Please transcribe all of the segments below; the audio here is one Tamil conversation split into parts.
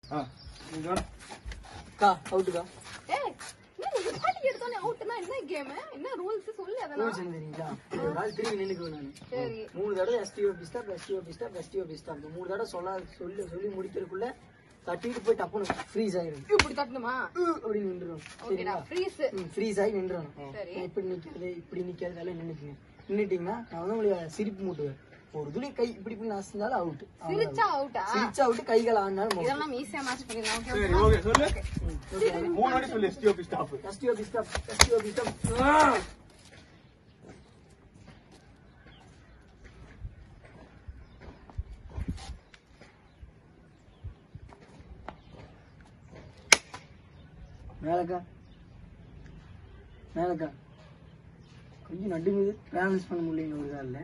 கா அவுட்டுக்கா ஏய் என்ன நீ பாட்டி எடுத்தோனே அவுட்னா என்ன கேம் என்ன ரூல்ஸ் சொல்லு அதெல்லாம் ரூல்ஸ் என்ன தெரியுங்களா ஒரு நாள் திரும்பி நின்னுக்குவேன் நான் சரி மூணு தடவை S T O P stop S T O P stop S T O P stop அந்த மூணு தடவை சொல்ல சொல்லி சொல்லி முடிக்கிறதுக்குள்ள தட்டிட்டு போய் டப்புனு ஃப்ரீஸ் ஆயிரும் இப்படி தட்டணுமா அப்படி நின்றுடும் ஓகேடா ஃப்ரீஸ் ஃப்ரீஸ் ஆகி நின்றுடும் சரி இப்படி நிக்கிறது இப்படி நிக்கிறது எல்லாம் நின்னுக்குங்க நின்னுட்டீங்கன்னா நான் வந்து உங்களுக்கு சிரிப்பு மூட்டுவேன் ஒரு துளி கை இப்படி இப்படி நசிந்தாலும் அவுட் சிரிச்சா அவுட்டா சிரிச்சா அவுட் கைகள் ஆனாலும் இதெல்லாம் ஈஸியா மேட்ச் பண்ணிடலாம் okay? சரி ஓகே சொல்லு மூணு வாட்டி சொல்லு S T O P stop S T O P stop S T O P stop மேலக்கா மேலக்கா கொஞ்சம் நடுங்குது பேலன்ஸ் பண்ண முடியல ஒரு காலில்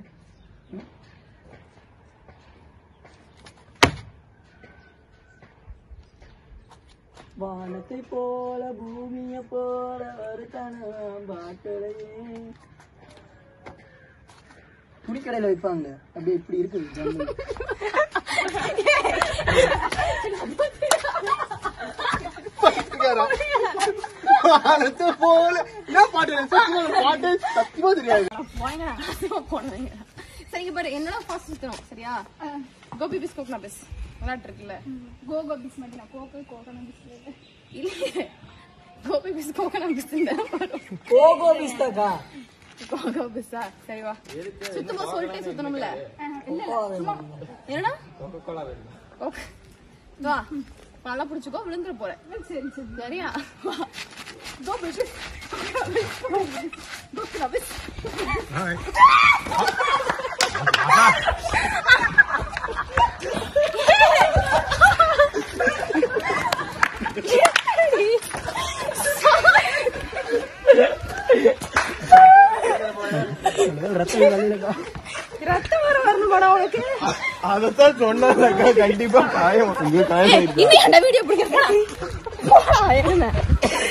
வானத்தை போல பூமிய போல வருத்தனம் பாட்டலையே துணிக்கடையில வைப்பாங்க அப்படியே இப்படி இருக்குது ஜன்னல். வானத்தை போல என்ன பாட்டு சத்தியமா எனக்கு பாட்டு சத்தியமா தெரியாது போய்ங்கடா, நாசமா போனவங்க. சரி இங்க பாரு என்னோட ஃபர்ஸ்ட் சுத்தணும் சரியா கோபி பிஸ் கோகனா பிஸ் விளையாட்டு இருக்குல்ல கோகோ பிஸ் மட்டும் கோகோ கோகோனட் பிஸ் இல்லையே கோபி பிஸ் கோகனா பிஸ் கோகோ பிஸ்தாக்கா கோகோ பிஸ்ஸா சரி வா சுத்தமா சொல்லிட்டே சுத்தணும்ல என்னடா கோகோ. வா நல்லா புடிச்சுக்கோ விழுந்துற போற சரி சரி சரியா வா. கோபி பிஸ் கோகனா பிஸ் ரத்தம் வழியிலக்கா ரத்தம் வர வரணுமாடா உனக்கு அதத்தான் சொன்னாங்க கண்டிப்பா காயம் இங்க காயம் இன்னும் என்ன வீடியோ பிடிக்கிறா என்ன